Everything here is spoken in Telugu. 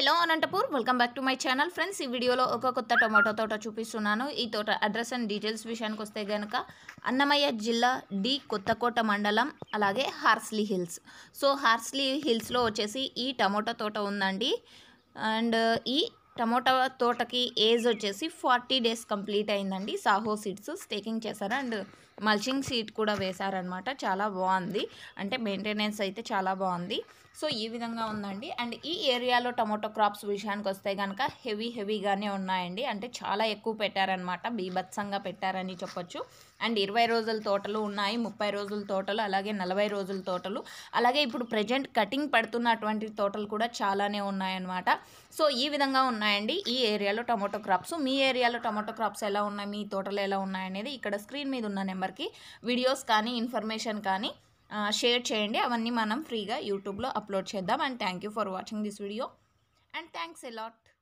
hello Anantapur welcome back to my channel friends ఈ వీడియోలో ఒక కొత్త టొమాటో తోట చూపిస్తున్నాను ఈ తోట అడ్రస్ అండ్ డీటెయిల్స్ విషయానికి వస్తే కనుక అన్నమయ్య జిల్లా డి కొత్తకోట మండలం అలాగే హార్స్లీ హిల్స్ సో హార్స్లీ హిల్స్లో వచ్చేసి ఈ టమోటా తోట ఉందండి అండ్ ఈ టమోటా తోటకి ఏజ్ వచ్చేసి ఫార్టీ డేస్ కంప్లీట్ అయిందండి సాహో సీడ్స్ స్టేకింగ్ చేశారు అండ్ మల్చింగ్ సీడ్ కూడా వేశారనమాట చాలా బాగుంది అంటే మెయింటెనెన్స్ అయితే చాలా బాగుంది సో ఈ విధంగా ఉందండి అండ్ ఈ ఏరియాలో టమోటో క్రాప్స్ విషయానికి వస్తే కనుక హెవీ హెవీగానే ఉన్నాయండి అంటే చాలా ఎక్కువ పెట్టారనమాట బీభత్సంగా పెట్టారని చెప్పొచ్చు అండ్ ఇరవై రోజుల తోటలు ఉన్నాయి ముప్పై రోజుల తోటలు అలాగే నలభై రోజుల తోటలు అలాగే ఇప్పుడు ప్రజెంట్ కటింగ్ పడుతున్నటువంటి తోటలు కూడా చాలానే ఉన్నాయన్నమాట సో ఈ విధంగా ఉన్నాయండి ఈ ఏరియాలో టమోటో క్రాప్స్ మీ ఏరియాలో టమోటో క్రాప్స్ ఎలా ఉన్నాయి మీ తోటలు ఎలా ఉన్నాయనేది ఇక్కడ స్క్రీన్ మీద ఉన్న నెంబర్కి వీడియోస్ కానీ ఇన్ఫర్మేషన్ కానీ షేర్ చేయండి అవన్నీ మనం ఫ్రీగా యూట్యూబ్లో అప్లోడ్ చేద్దాం and thank you for watching this video and thanks allot